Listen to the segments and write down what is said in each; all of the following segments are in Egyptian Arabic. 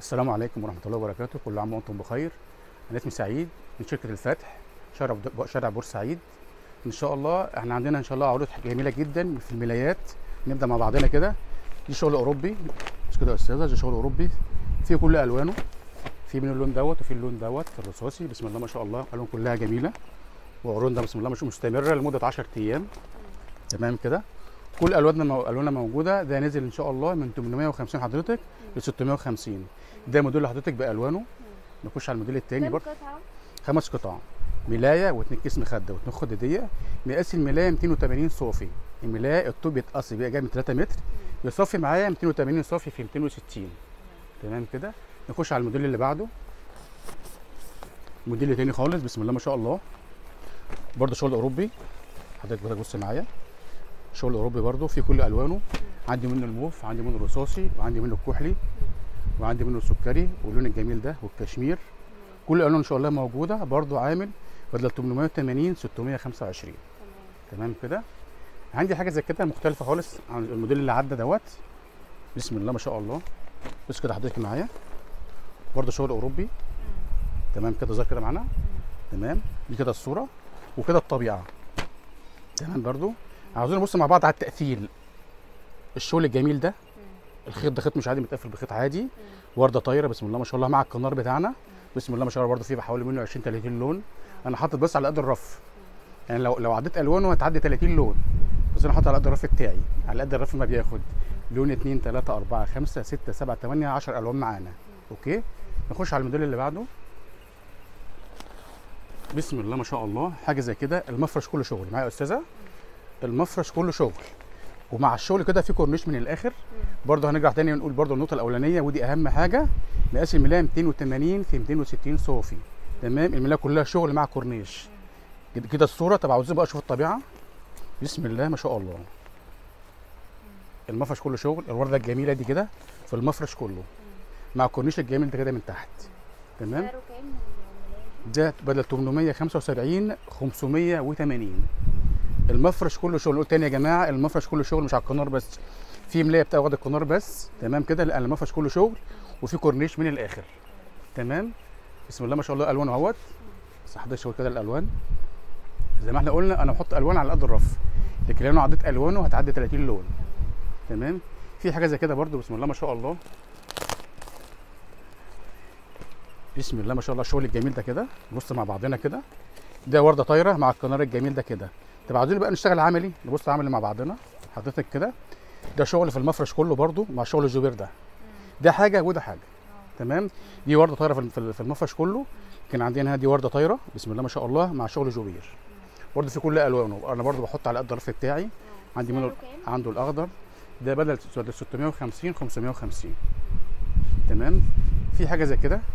السلام عليكم ورحمة الله وبركاته كل عام وأنتم بخير أنا اسمي سعيد من شركة الفتح شارع شارع بورسعيد إن شاء الله إحنا عندنا إن شاء الله عروض جميلة جدا في الملايات نبدأ مع بعضنا كده دي شغل أوروبي مش كده يا أستاذة ده شغل أوروبي فيه كل ألوانه في من اللون دوت وفي اللون دوت الرصاصي بسم الله ما شاء الله ألوان كلها جميلة وعروضنا بسم الله ما شاء الله مستمرة لمدة 10 أيام تمام كده كل الواننا مو... الواننا موجوده ده نزل ان شاء الله من 850 حضرتك ل 650 ده موديل حضرتك بالوانه نخش على الموديل الثاني كام برضه قطعة؟ خمس قطع ملايه واتنين كيس مخده واتنين خداديه مقاس الملايه 280 صافي الملايه الطوب بيتقص بيبقى جاي من 3 متر يصفي معايا 280 صافي في 260 تمام كده نخش على الموديل اللي بعده موديل تاني خالص بسم الله ما شاء الله برضه شغل اوروبي حضرتك بدك بص معايا شغل اوروبي برضه في كل الوانه عندي منه الموف عندي منه الرصاصي وعندي منه الكحلي وعندي منه السكري واللون الجميل ده والكشمير كل الالوان ان شاء الله موجوده برضه عامل بدل 880 625 تمام تمام كده عندي حاجه زي كده مختلفه خالص عن الموديل اللي عدى دوت بسم الله ما شاء الله بص كده حضرتك معايا برضه شغل اوروبي تمام كده ظهر كده معانا تمام دي كده الصوره وكده الطبيعه تمام برضو عاوزين نبص مع بعض على التقفيل الشغل الجميل ده الخيط ده خيط مش عادي متقفل بخيط عادي ورده طايره بسم الله ما شاء الله مع الكنار بتاعنا بسم الله ما شاء الله برضه فيه بحوالي منه 20 30 لون انا حاطط بس على قد الرف يعني لو لو عديت الوانه هتعدي 30 لون بس انا حاطط على قد الرف بتاعي على قد الرف ما بياخد لون 2 3 4 5 6 7 8 10 الوان معانا اوكي نخش على الموديل اللي بعده بسم الله ما شاء الله حاجه زي كده المفرش كله شغل معايا يا استاذه المفرش كله شغل ومع الشغل كده في كورنيش من الاخر برضه هنرجع تاني ونقول برضه النقطه الاولانيه ودي اهم حاجه مقاس الملايه 280 في 260 صافي تمام الملايه كلها شغل مع كورنيش كده- كده الصوره طب عاوزين بقى اشوف الطبيعه بسم الله ما شاء الله المفرش كله شغل الورده الجميله دي كده في المفرش كله مع الكورنيش الجميل ده كده من تحت تمام سعره كام الملاية دي؟ ده بدل 875 580 المفرش كله شغل قلت تاني يا جماعه المفرش كله شغل مش على القنار بس في ملايه بتاع واخد القنار بس تمام كده لا المفرش كله شغل وفي كورنيش من الاخر تمام بسم الله ما شاء الله الوان اهوت بس حضرتك شغل كده الالوان زي ما احنا قلنا انا بحط الوان على قد الرف لكن لو انا عديت الوانه هتعدي 30 لون تمام في حاجه زي كده برده بسم الله ما شاء الله بسم الله ما شاء الله الشغل الجميل ده كده نبص مع بعضنا كده ده ورده طايره مع القنار الجميل ده كده طب عاوزين بقى نشتغل عملي نبص عملي مع بعضنا حضرتك كده ده شغل في المفرش كله برده مع شغل الجوبير ده ده حاجه وده حاجه تمام دي ورده طايره في- في في المفرش كله كان عندنا هنا دي ورده طايره بسم الله ما شاء الله مع شغل جوبير برده في كل الوانه انا برده بحط على قد الرف بتاعي عندي منه سعره كام؟ عنده الاخضر ده بدل بدل 650 550 تمام في حاجه زي كده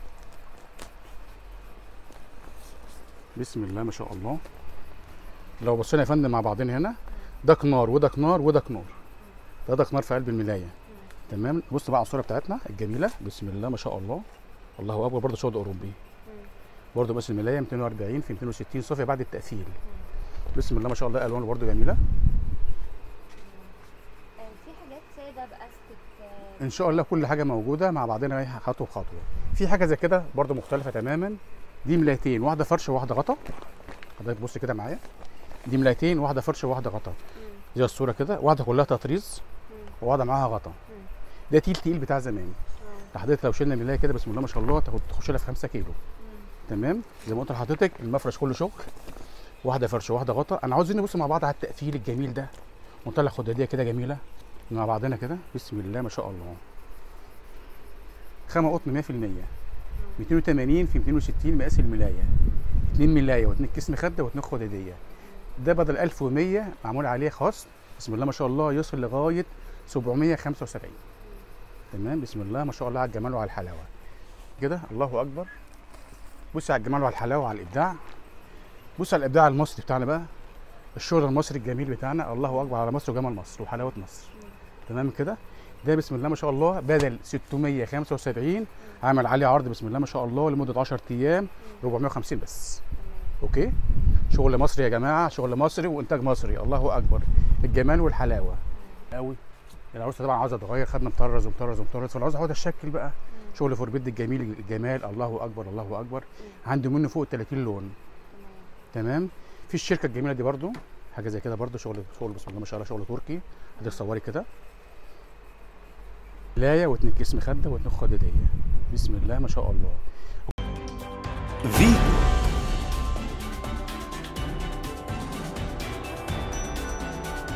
بسم الله ما شاء الله لو بصينا يا فندم مع بعضنا هنا ده كنار وده كنار وده كنار ده ده كنار في قلب الملايه تمام بص بقى على الصوره بتاعتنا الجميله بسم الله ما شاء الله الله اكبر برضه شغل اوروبي برضه بس الملايه 240 في 260 صافيه بعد التقفيل بسم الله ما شاء الله الوانه برضه جميله آه، في حاجات سادة بأستك آه، ان شاء الله كل حاجه موجوده مع بعضنا رايحه خطوه بخطوه في حاجه زي كده برضو مختلفه تماما دي ملايتين واحده فرش وواحده غطا حضرتك بص كده معايا دي ملايتين واحده فرش وواحده غطا زي الصوره كده واحده كلها تطريز وواحده معاها غطا ده تيل تقيل بتاع زمان حضرتك لو شلنا ملايه كده بسم الله ما شاء الله تاخد تخش لها في 5 كيلو تمام زي ما قلت لحضرتك المفرش كله شغل واحده فرش وواحده غطا انا عاوزين نبص مع بعض على التقفيل الجميل ده ونطلع خداديه كده جميله مع بعضنا كده بسم الله ما شاء الله خامه قطن 100% 280 في 260 مقاس الملايه 2 ملايه و2 كيس مخده و2 خداديه ده بدل 1100 معمول عليه خاص بسم الله ما شاء الله يوصل لغايه 775 تمام بسم الله ما شاء الله على الجمال وعلى الحلاوه كده الله اكبر بص على الجمال وعلى الحلاوه وعلى الابداع بص على الابداع المصري بتاعنا بقى الشغل المصري الجميل بتاعنا الله اكبر على مصر وجمال مصر وحلاوه مصر تمام كده ده بسم الله ما شاء الله بدل 675 عمل عليه عرض بسم الله ما شاء الله لمده 10 ايام 450 بس اوكي شغل مصري يا جماعه شغل مصري وانتاج مصري الله اكبر الجمال والحلاوه قوي العروسه طبعا عاوزه تغير خدنا مطرز ومطرز ومطرز فالعروسه عاوزه تشكل بقى مم. شغل فوربيد الجميل الجمال الله اكبر الله اكبر عندي منه فوق 30 لون تمام تمام في الشركه الجميله دي برضو حاجه زي كده برضو شغل شغل بسم الله ما شاء الله شغل تركي هتصوري كده لايه واتنين كيس مخده واتنين خداديه بسم الله ما شاء الله فيتو